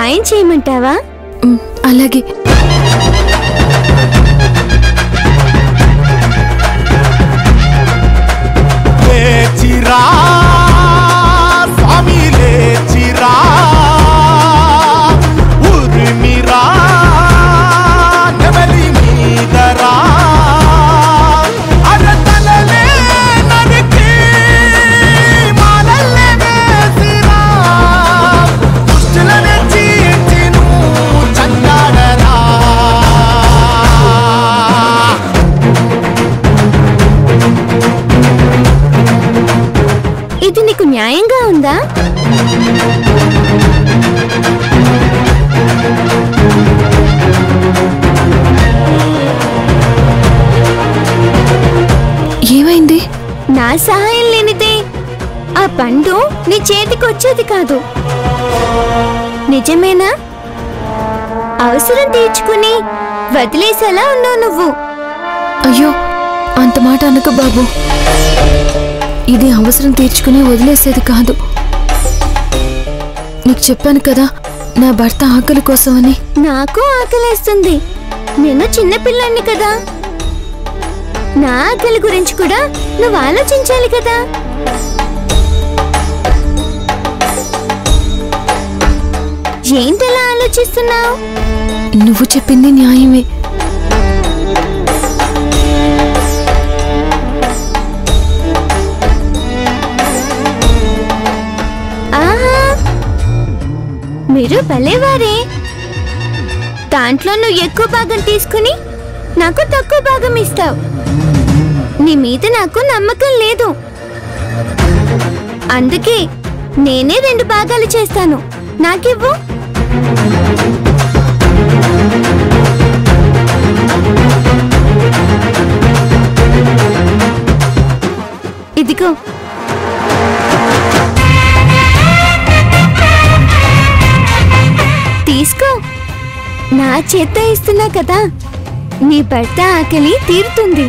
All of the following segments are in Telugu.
సాయం చేయమంటావా ఉమ్, అలాగే లేచిరా స్వామి లేచిరా ఉరిమిరా నెమలి మీదరా అరతలలే నరికి మాలల్లే వేసిరా దుష్టులనే చీల్చిను చండాడరా ఇది నీకు న్యాయంగా ఉందా ఏమైంది నా సహాయం లేనిదే ఆ పండు నీ చేతికి వచ్చేది కాదు నిజమేనా అవసరం తీర్చుకుని వదిలేసేలా ఉన్నావు నువ్వు అయ్యో అంత మాట అనకు బాబు ఇది అవసరం తీర్చుకుని వదిలేసేది కాదు నీకు చెప్పాను కదా నా భర్త ఆకలి కోసమని నాకు ఆకలేస్తుంది నేను చిన్నపిల్లాన్ని కదా నా ఆకలి గురించి కూడా నువ్వు ఆలోచించాలి కదా ఏంటలా ఆలోచిస్తున్నావు నువ్వు చెప్పింది న్యాయమే ఆహా మీరు భలేవారే దాంట్లో నువ్వు ఎక్కువ భాగం తీసుకుని నాకు తక్కువ భాగం ఇస్తావు నీ మీద నాకు నమ్మకం లేదు అందుకే నేనే రెండు భాగాలు చేస్తాను నాకివ్వు ఇదిగో తీసుకో నా చేత్త ఇస్తున్నా కదా నీ భర్త ఆకలి తీరుతుంది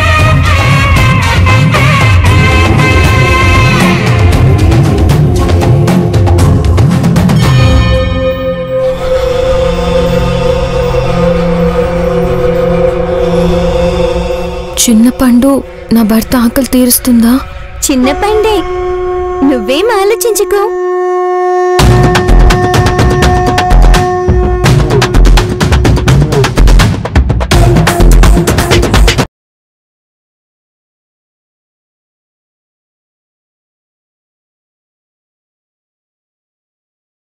చిన్న పండు నా భర్త ఆకలి తీరుస్తుందా చిన్న పండే నువ్వేం ఆలోచించుకో